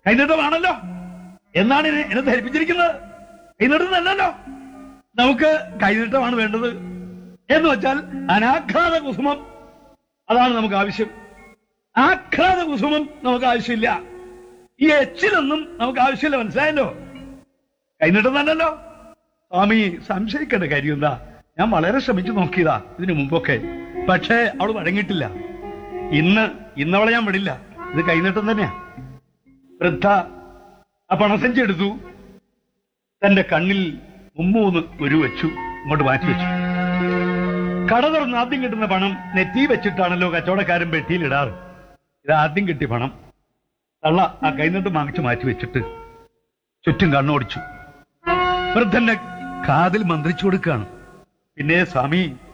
കൈനീട്ടമാണല്ലോ എന്നാണ് എന്നെ എന്നെ ധരിപ്പിച്ചിരിക്കുന്നത് കൈനീട്ടുന്നല്ലോ നമുക്ക് കൈനീട്ടമാണ് വേണ്ടത് എന്ന് വെച്ചാൽ അനാഘ്രാത കുസുമം അതാണ് നമുക്ക് ആവശ്യം ആഘ്രാത കുസുമം നമുക്ക് ആവശ്യമില്ല ഈ എച്ചിലൊന്നും നമുക്ക് ആവശ്യമില്ല മനസ്സിലായല്ലോ കൈനീട്ടുന്നല്ലോ സ്വാമി സംശയിക്കേണ്ട കാര്യം എന്താ ഞാൻ വളരെ ശ്രമിച്ചു നോക്കിയതാ ഇതിനു മുമ്പൊക്കെ പക്ഷേ അവൾ വഴങ്ങിയിട്ടില്ല ഇന്ന് ഇന്നവളെ ഞാൻ വിടില്ല ഇത് കൈനീട്ടം തന്നെയാ വൃദ്ധ ആ പണസഞ്ചി എടുത്തു തന്റെ കണ്ണിൽ മുമ്മൂന്ന് ഒരു വെച്ചു ഇങ്ങോട്ട് മാറ്റി വെച്ചു കട തുറന്ന് ആദ്യം കിട്ടുന്ന പണം നെറ്റി വെച്ചിട്ടാണല്ലോ കച്ചവടക്കാരൻ പെട്ടിയിലിടാറ് ഇത് ആദ്യം കിട്ടിയ പണം തള്ള ആ കൈനീട്ട് വാങ്ങിച്ചു മാറ്റി വെച്ചിട്ട് ചുറ്റും കണ്ണോടിച്ചു വൃദ്ധന്റെ കാതിൽ മന്ത്രിച്ചു കൊടുക്കുകയാണ് പിന്നെ സ്വാമി